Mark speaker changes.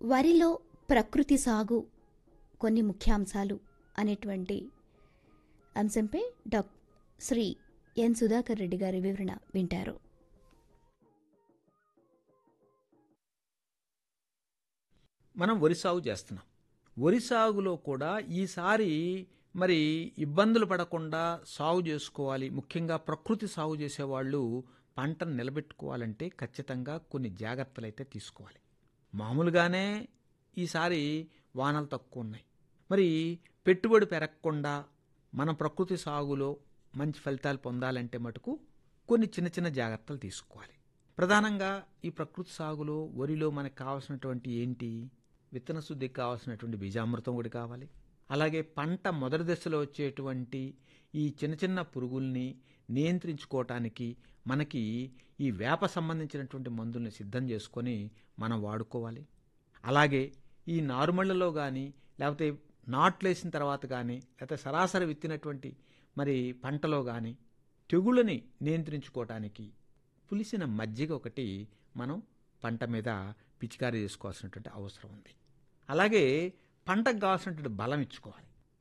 Speaker 1: వరిలో ప్రకృతి సాగు కొన్ని ముఖ్యాంశాలు అనేటువంటి అంశంపై డాక్ శ్రీ ఎన్ సుధాకర్ రెడ్డి గారి వివరణ వింటారు
Speaker 2: మనం వరి సాగు చేస్తున్నాం వరి సాగులో కూడా ఈసారి మరి ఇబ్బందులు పడకుండా సాగు చేసుకోవాలి ముఖ్యంగా ప్రకృతి సాగు చేసేవాళ్ళు పంటను నిలబెట్టుకోవాలంటే ఖచ్చితంగా కొన్ని జాగ్రత్తలు అయితే తీసుకోవాలి మామూలుగానే ఈసారి వానలు తక్కువ ఉన్నాయి మరి పెట్టుబడి పెరగకుండా మన ప్రకృతి సాగులో మంచి ఫలితాలు పొందాలంటే మటుకు కొన్ని చిన్న చిన్న జాగ్రత్తలు తీసుకోవాలి ప్రధానంగా ఈ ప్రకృతి సాగులో వరిలో మనకు కావాల్సినటువంటి ఏంటి విత్తన శుద్ధికి కావాల్సినటువంటి బీజామృతం కూడా కావాలి అలాగే పంట మొదటి దశలో వచ్చేటువంటి ఈ చిన్న చిన్న పురుగుల్ని నియంత్రించుకోవటానికి మనకి ఈ వేప సంబంధించినటువంటి మందుల్ని సిద్ధం చేసుకొని మనం వాడుకోవాలి అలాగే ఈ నారుమళ్ళలో కానీ లేకపోతే నాట్లు వేసిన తర్వాత కానీ లేకపోతే సరాసరి విత్తినటువంటి మరి పంటలో కానీ తెగుళ్ళని నియంత్రించుకోవటానికి పులిసిన మజ్జిగ ఒకటి మనం పంట మీద పిచికారీ చేసుకోవాల్సినటువంటి అవసరం ఉంది అలాగే పంటకు కావాల్సినటువంటి బలం ఇచ్చుకోవాలి